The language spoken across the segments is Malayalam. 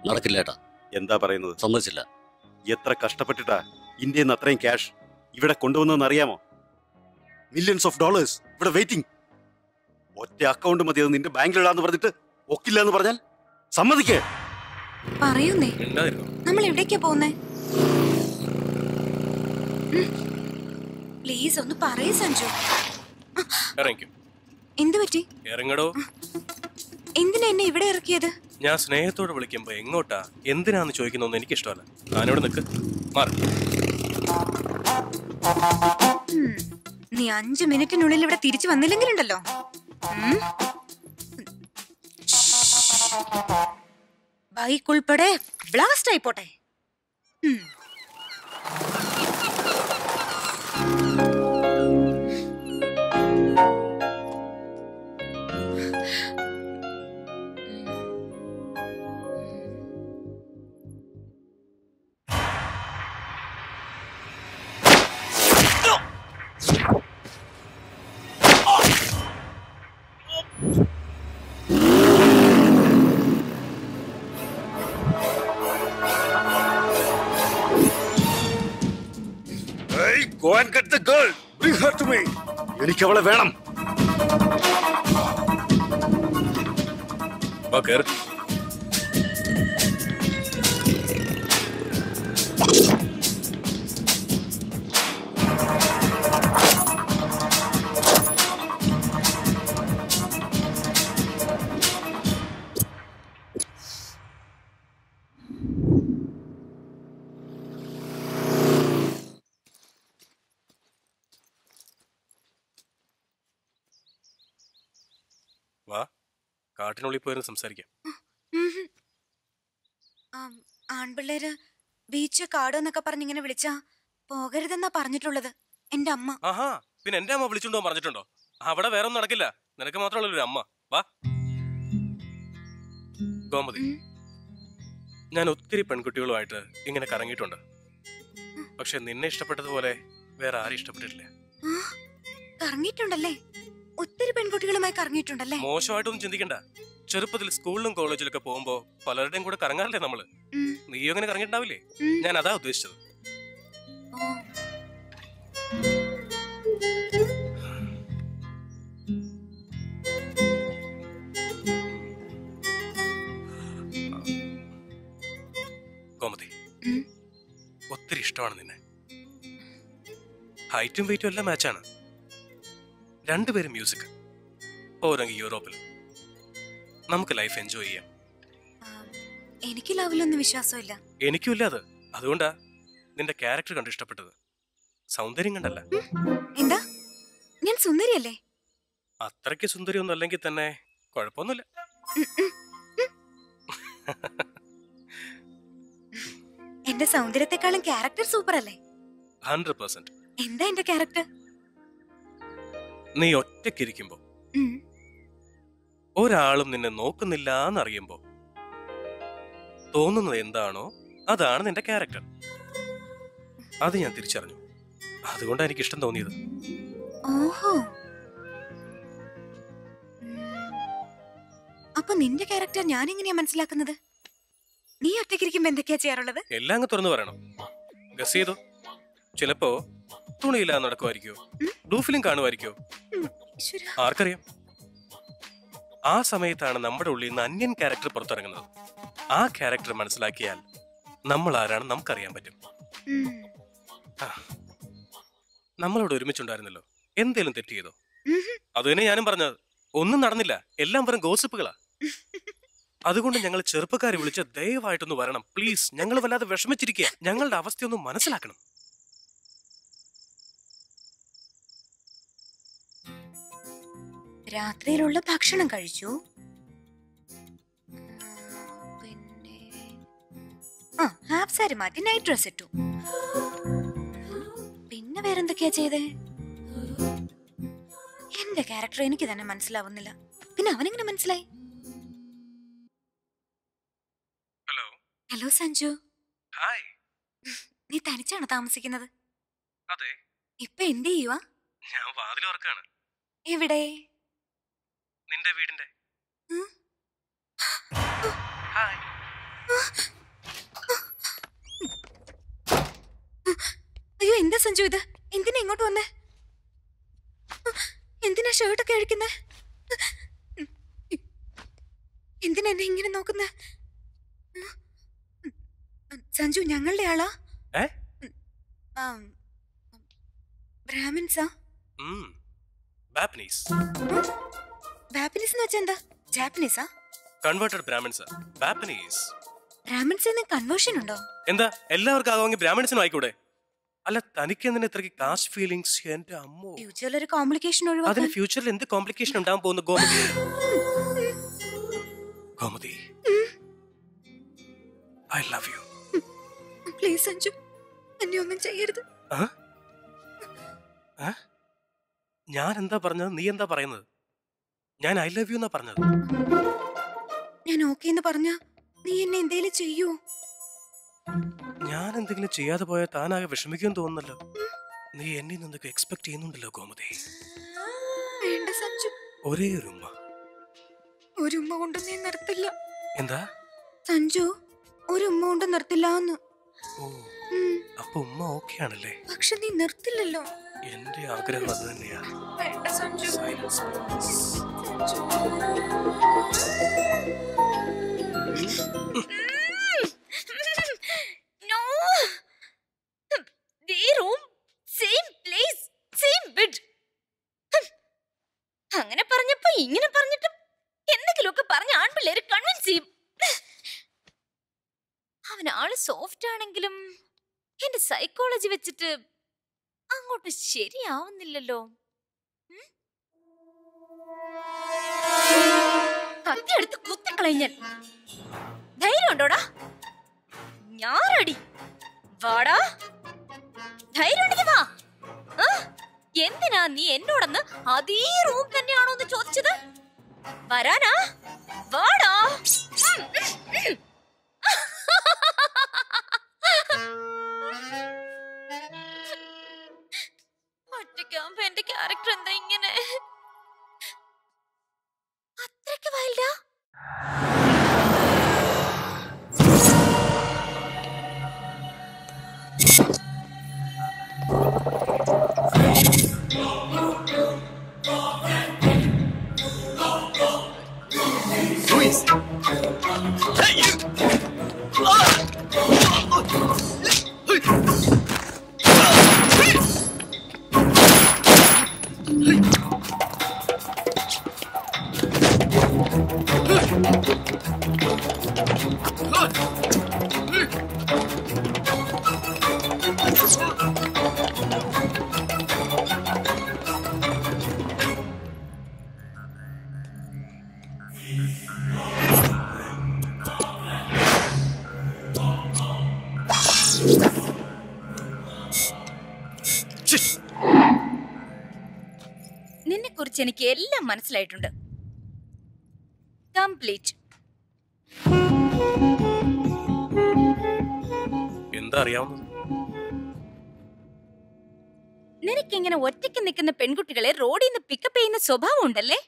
നടക്കില്ല ഏട്ടാ എന്താ പറയുന്നത് സമ്മതിച്ചില്ല എത്ര കഷ്ടപ്പെട്ടിട്ടാ ഇന്ത്യയിൽ നിന്ന് അത്രയും ക്യാഷ് ഇവിടെ കൊണ്ടുവന്നതെന്ന് അറിയാമോ മില്യൺസ് ഓഫ് ഡോളേഴ്സ് ഇവിടെ വെയിറ്റിംഗ് ഒറ്റ അക്കൗണ്ട് മതി അത് നിന്റെ ബാങ്കിലിടാന്ന് പറഞ്ഞിട്ട് ഒക്കില്ല എന്ന് പറഞ്ഞാൽ സമ്മതിക്കേ പറയുന്നേ ഉണ്ടായിരുന്നു നമ്മൾ എവിടേക്കാ പോകുന്നേ പ്ലീസ് ഒന്ന് പറയൂ സഞ്ജു ഇറങ്ങിക്കും എന്തു പറ്റി ഇറങ്ങടോ എന്തിനാ എന്നെ ഇവിടെ ഇറക്കിയത് ഞാൻ സ്നേഹത്തോടെ വിളിക്കുമ്പോ എങ്ങോട്ടാ എന്തിനാന്ന് ചോദിക്കുന്നൊന്നും എനിക്ക് ഇഷ്ടമല്ല ഞാനിവിടെ നിൽക്ക് മാറി ഉം. നീ അഞ്ചു മിനിറ്റിനുള്ളിൽ ഇവിടെ തിരിച്ചു വന്നില്ലെങ്കിലുണ്ടല്ലോ ഉം. ബൈക്ക് ഉൾപ്പെടെ ബ്ലാസ്റ്റ് ആയിപ്പോട്ടെ ഉം. എനിക്ക് അവളെ വേണം വാ കേറ് വാ കാട്ടിനുള്ളിൽ പോയിരുന്നു സംസാരിക്കാം ഉംഹും. ആം, ആൺപിള്ളേര് ബീച്ച് കാട് എന്നൊക്കെ പറഞ്ഞിങ്ങനെ വിളിച്ചാ പോകരുതെന്നാ പറഞ്ഞിട്ടുള്ളത് എന്റെ അമ്മ ആഹാ പിന്നെ എന്റെ അമ്മ വിളിച്ചുണ്ടോ പറഞ്ഞിട്ടുണ്ടോ അവിടെ വേറെ ഒന്നും നടക്കില്ല നിനക്ക് മാത്രമല്ല ഒരു അമ്മ വാ ഗോമതി ഉം. ഞാൻ ഒത്തിരി പെൺകുട്ടികളുമായിട്ട് ഇങ്ങനെ കറങ്ങിയിട്ടുണ്ട് പക്ഷെ നിന്നെ ഇഷ്ടപ്പെട്ടതുപോലെ വേറെ ആരും ഇഷ്ടപ്പെട്ടിട്ടില്ല ആ, കറങ്ങിയിട്ടുണ്ടല്ലേ ഒത്തിരി പെൺകുട്ടികളുമായി കറങ്ങിയിട്ടുണ്ടല്ലേ മോശമായിട്ടൊന്നും ചിന്തിക്കണ്ട ചെറുപ്പത്തിൽ സ്കൂളിലും കോളേജിലൊക്കെ പോകുമ്പോ പലരുടെയും കൂടെ കറങ്ങാറില്ലേ നമ്മള് ഉം, നീയും അങ്ങനെ കറങ്ങിയിട്ടുണ്ടാവില്ലേ ഉം. ഞാൻ അതാ ഉദ്ദേശിച്ചത് ഓ. ഗോമതി ഉം. ഒത്തിരി ഇഷ്ടമാണ് നിന്നെ ഹൈറ്റും വെയിറ്റും എല്ലാം മാച്ചാണ് രണ്ടുപേരും മ്യൂസിക് പോരെങ്കിൽ യൂറോപ്പിൽ നമുക്ക് ലൈഫ് എൻജോയ് ചെയ്യാം ആം, എനിക്ക് ലവിലൊന്നും വിശ്വാസമില്ല എനിക്കും ഇല്ല അത് അതുകൊണ്ടാ നിന്റെ ക്യാരക്ടർ കണ്ട് ഇഷ്ടപ്പെട്ടത് സൗന്ദര്യം കണ്ടല്ല എന്താ ഞാൻ സുന്ദരിയല്ലേ അത്രയ്ക്ക് സുന്ദരിയൊന്നും അല്ലെങ്കിൽ തന്നെ കുഴപ്പമൊന്നുമില്ല ഉം, ഉം, ഉം. എന്റെ സൗന്ദര്യത്തെക്കാളും ക്യാരക്ടർ സൂപ്പർ അല്ലേ ഹൺഡ്രഡ് പെർസെന്റ് എന്താ എന്റെ ക്യാരക്ടർ നീ ഒറ്റയ്ക്കിരിക്കുമ്പോ ഒരാളും നിന്നെ നോക്കുന്നില്ല എന്നറിയുമ്പോ തോന്നുന്നത് എന്താണോ അതാണ് നിന്റെ ക്യാരക്ടർ അത് ഞാൻ തിരിച്ചറിഞ്ഞു അതുകൊണ്ടാണ് എനിക്ക് ഇഷ്ടം തോന്നിയത് ഓഹോ ഉം. അപ്പൊ നിന്റെ ക്യാരക്ടർ ഞാൻ എങ്ങനെയാ മനസ്സിലാക്കുന്നത് നീ ഒറ്റയ്ക്കിരിക്കുമ്പോ എന്തൊക്കെയാ ചെയ്യാറുള്ളത് എല്ലാം അങ്ങ് തുറന്നു പറയണം ഗസ് ചെയ്തോ ചിലപ്പോ തുണിയില്ലാതെ നടക്കുമായിരിക്കോ ബ്ലൂ ഫിലിം കാണുമായിരിക്കോ ഈശ്വരാ. ആർക്കറിയാം ആ സമയത്താണ് നമ്മുടെ ഉള്ളിൽ നിന്ന് അന്യൻ ക്യാരക്ടർ പുറത്തിറങ്ങുന്നത് ആ ക്യാരക്ടർ മനസ്സിലാക്കിയാൽ നമ്മൾ ആരാണെന്ന് നമുക്കറിയാൻ പറ്റും ഉം. ആ. നമ്മളോട് ഒരുമിച്ചുണ്ടായിരുന്നല്ലോ എന്തേലും തെറ്റ് ചെയ്തോ ഉഹും. അത് തന്നെ ഞാനും പറഞ്ഞത് ഒന്നും നടന്നില്ല എല്ലാം വെറും ഗോസിപ്പുകളാ അതുകൊണ്ട് ഞങ്ങൾ ചെറുപ്പക്കാരെ വിളിച്ച് ദയവായിട്ടൊന്ന് വരണം പ്ലീസ് ഞങ്ങൾ വല്ലാതെ വിഷമിച്ചിരിക്കുക ഞങ്ങളുടെ അവസ്ഥയൊന്ന് മനസ്സിലാക്കണം രാത്രിയിലുള്ള ഭക്ഷണം കഴിച്ചു ഉം, പിന്നെ ആ ഹാഫ് സാരി മാറ്റി നൈറ്റ് ഡ്രസ് ഇട്ടു പിന്നെ വേറെന്തൊക്കെയാ ചെയ്തേ എന്റെ ക്യാരക്ടർ എനിക്ക് തന്നെ മനസ്സിലാവുന്നില്ല പിന്നെ അവനെങ്ങനെ മനസ്സിലായി ഹലോ ഹലോ സഞ്ജു ഹായ് നീ തനിച്ചാണോ താമസിക്കുന്നത് അതെ ഇപ്പൊ എന്ത് ചെയ്യുവാ ഞാൻ വാതിൽ ഓർക്കാണ് എവിടെ നിന്റെ വീടിന്റെ ഉം? ഹായ് അയ്യോ എന്താ സഞ്ജു ഇത് എന്തിനാ ഇങ്ങോട്ട് വന്നേ എന്തിനാ ഷർട്ടൊക്കെ അഴിക്കുന്നേ എന്തിനാ എന്നെ ഇങ്ങനെ നോക്കുന്നേ സഞ്ജു ഞങ്ങളുടെ ആളാ ഏ? ആം, ബ്രാഹ്മിൻസാ ബാപ്പനീസ് ബാപ്പിനീസ് എന്ന് വെച്ചാ എന്താ ജാപ്പനീസാ കൺവേർട്ടഡ് ബ്രാഹ്മിൺസ് ബാപ്പനീസ് ബ്രാഹ്മിൻസ് എന്ന് കൺവേർഷൻ ഉണ്ടോ എന്താ എല്ലാവർക്കും ആകാമെങ്കിൽ ബ്രാഹ്മിൺസിനും ആയിക്കൂടെ അല്ല തനിക്ക് എന്തിനാ ഇത്രയ്ക്ക് കാസ്റ്റ് ഫീലിങ്സ് എന്റെ അമ്മോ ഫ്യൂച്ചറിൽ ഒരു കോംപ്ലിക്കേഷൻ അതിന് ഒഴിവാക്കാൻ ഫ്യൂച്ചറിൽ എന്ത് കോംപ്ലിക്കേഷൻ ഉണ്ടാകാൻ പോകുന്നു Gomathi Gomathi I love you please Sanju എന്നെ ഒന്നും ചെയ്യരുത് ഞാൻ എന്താ പറഞ്ഞത് നീ എന്താ പറയുന്നത് ഞാൻ ഐ ലവ് യു എന്നാ പറഞ്ഞത് ഞാൻ ഓക്കെ എന്ന് പറഞ്ഞ നീ എന്നെ എന്തേലും ചെയ്യൂ ഞാൻ എന്തെങ്കിലും ചെയ്യാതെ പോയാൽ താനാകെ വിഷമിക്കുമെന്ന് തോന്നുന്നല്ലോ നീ എന്നിൽ നിന്നൊക്കെ എക്സ്പെക്ട് ചെയ്യുന്നുണ്ടല്ലോ ഗോമതി വേണ്ട സഞ്ജു ഒരേ ഒരു ഉമ്മ ഒരു ഉമ്മ കൊണ്ട് നീ നിർത്തില്ല എന്താ സഞ്ജു ഒരു ഉമ്മ കൊണ്ട് നിർത്തില്ല എന്ന് ഓ അപ്പൊ ഉമ്മ ഓക്കെ ആണല്ലേ പക്ഷെ നീ നിർത്തില്ലല്ലോ എന്റെ ആഗ്രഹം അത് തന്നെയാ വേണ്ട Sanju Silence, please. No. The room, same place, same bed. ഹും. അങ്ങനെ പറഞ്ഞപ്പോ ഇങ്ങനെ പറഞ്ഞിട്ടും എന്തെങ്കിലുമൊക്കെ പറഞ്ഞ ആൺപിള്ളേര് കൺവിൻസ് ചെയ്യും അവൻ ആള് സോഫ്റ്റ് ആണെങ്കിലും എന്റെ സൈക്കോളജി വെച്ചിട്ട് അങ്ങോട്ട് ശരിയാവുന്നില്ലല്ലോ ഉം? കത്തിയെടുത്ത് കുത്തിക്കളഞ്ഞാൽ ധൈര്യം ഉണ്ടോടാ ഞാറടി വാടാ ധൈര്യം ഉണ്ടെങ്കിൽ വാ ആ? എന്തിനാ നീ എന്നോടന്ന് അതേ റൂം തന്നെയാണോ എന്ന് ചോദിച്ചത് വരാനാ വാടാ ഉം, ഉം, ഉം. ഒറ്റയ്ക്കാവുമ്പോ എന്റെ ക്യാരക്ടർ എന്താ ഇങ്ങനെ അത്രയ്ക്ക് വൈൽഡാ നിന്നെ കുറിച്ച് എനിക്ക് എല്ലാം മനസ്സിലായിട്ടുണ്ട് കംപ്ലീറ്റ് എന്താ അറിയാവുന്നത് നിനക്കിങ്ങനെ ഒറ്റയ്ക്ക് നിൽക്കുന്ന പെൺകുട്ടികളെ റോഡിൽ നിന്ന് പിക്കപ്പ് ചെയ്യുന്ന സ്വഭാവം ഉണ്ടല്ലേ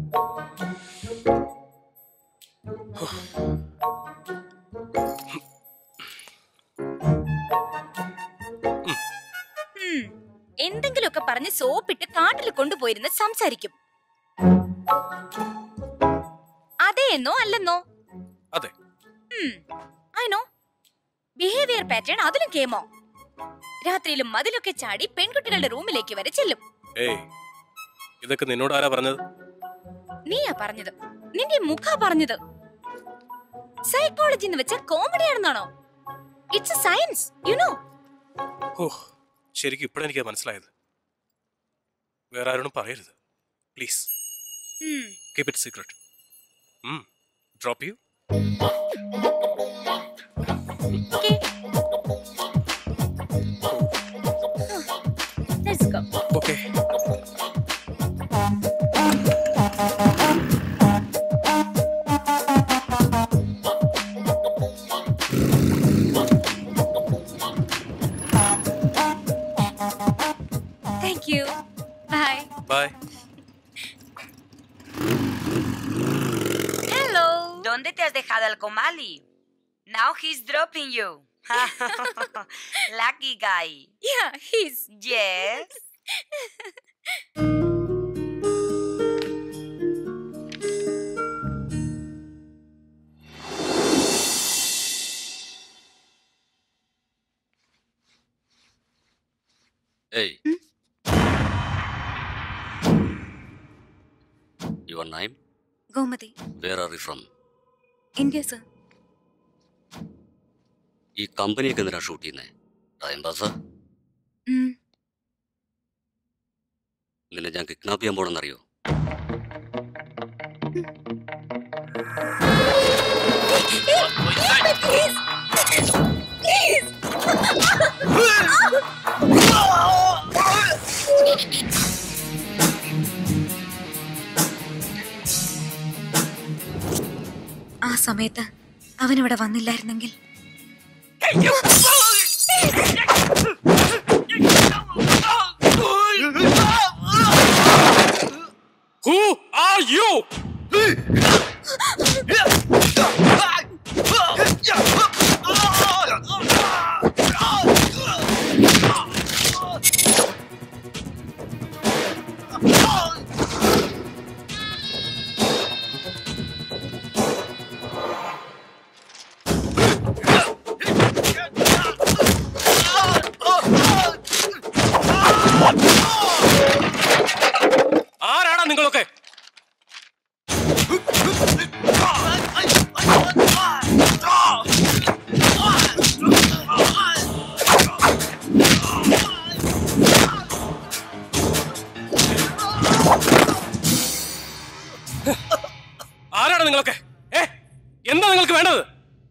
ഉം. എന്തെങ്കിലുമൊക്കെ പറഞ്ഞ് സോപ്പിട്ട് കാട്ടിൽ കൊണ്ടുപോയിരുന്ന് സംസാരിക്കും അതെയെന്നോ അല്ലെന്നോ അതെ ആണോ ബിഹേവിയർ പാറ്റേൺ അതിലും കേമോ രാത്രിയിലും മതിലൊക്കെ ചാടി പെൺകുട്ടികളുടെ റൂമിലേക്ക് വരെ ചെല്ലും ഏയ് ഇതൊക്കെ നിന്നോട് ആരാ പറഞ്ഞത് നീയാ പറഞ്ഞത് നിന്റെ മുഖ പറഞ്ഞത് സൈക്കോളജി എന്ന് വെച്ചാൽ കോമഡി ആണെന്നാണോ it's a science you know ഓ ശരിക്കും ഇപ്പോഴെനിക്ക് മനസ്സിലായത് വേറെ ആരോടും പറയരുത് please keep it secret drop you let's go okay thank you bye bye hello ¿Dónde te has dejado al comali? Now he's dropping you. Lucky guy. Yeah, he's Yes. Hey. Your name? Gomathi Where are you from? India sir ഈ കമ്പനിയൊക്കെ എന്തിനാ ഷൂട്ട് ചെയ്യുന്നത് ടൈം പാസ് നിന്നെ ഞാൻ കിഡ്നാപ്പ് ചെയ്യാൻ പോണെന്നറിയോ ആ സമയത്ത് അവനിവിടെ വന്നില്ലായിരുന്നെങ്കിൽ Who are you? ആരാടാ നിങ്ങളൊക്കെ ആരാണ് നിങ്ങളൊക്കെ ഏ എന്താ നിങ്ങൾക്ക് വേണ്ടത്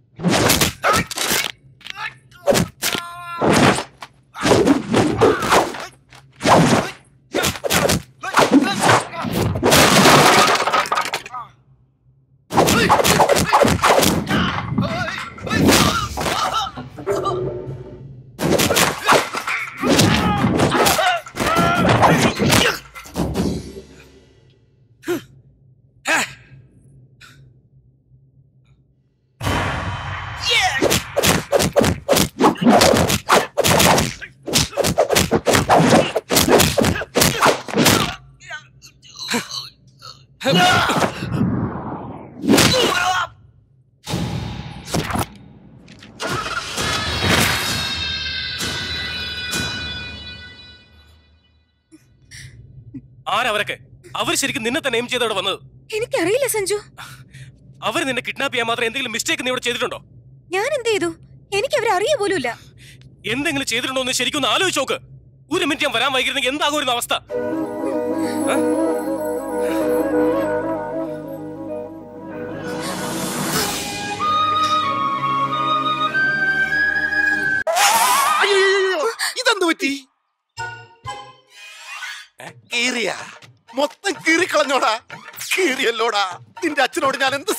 ആരവരൊക്കെ അവർ ശരിക്കും നിന്നെ തന്നെ എയിം ചെയ്തവിടെ വന്നത് എനിക്കറിയില്ല സഞ്ജു അവർ നിന്നെ കിഡ്നാപ്പ് ചെയ്യാൻ മാത്രം എന്തെങ്കിലും മിസ്റ്റേക്ക് നീ ഇവിടെ ചെയ്തിട്ടുണ്ടോ ഞാൻ എന്ത് ചെയ്തു എനിക്ക് അവരെ അറിയ പോലുമില്ല എന്തെങ്കിലും ചെയ്തിട്ടുണ്ടോ എന്ന് ശരിക്കും ഒന്ന് ആലോചിച്ച് നോക്ക് ഒരു മിനിറ്റ് ഞാൻ വരാൻ വൈകിരുന്നെങ്കിൽ എന്താകുമായിരുന്നു അവസ്ഥ ഏ? ഇതെന്ത് പറ്റി കീറിയ മൊത്തം കീറിക്കളഞ്ഞോടാ കീറിയല്ലോടാ നിന്റെ അച്ഛനോട് ഞാൻ എന്ത്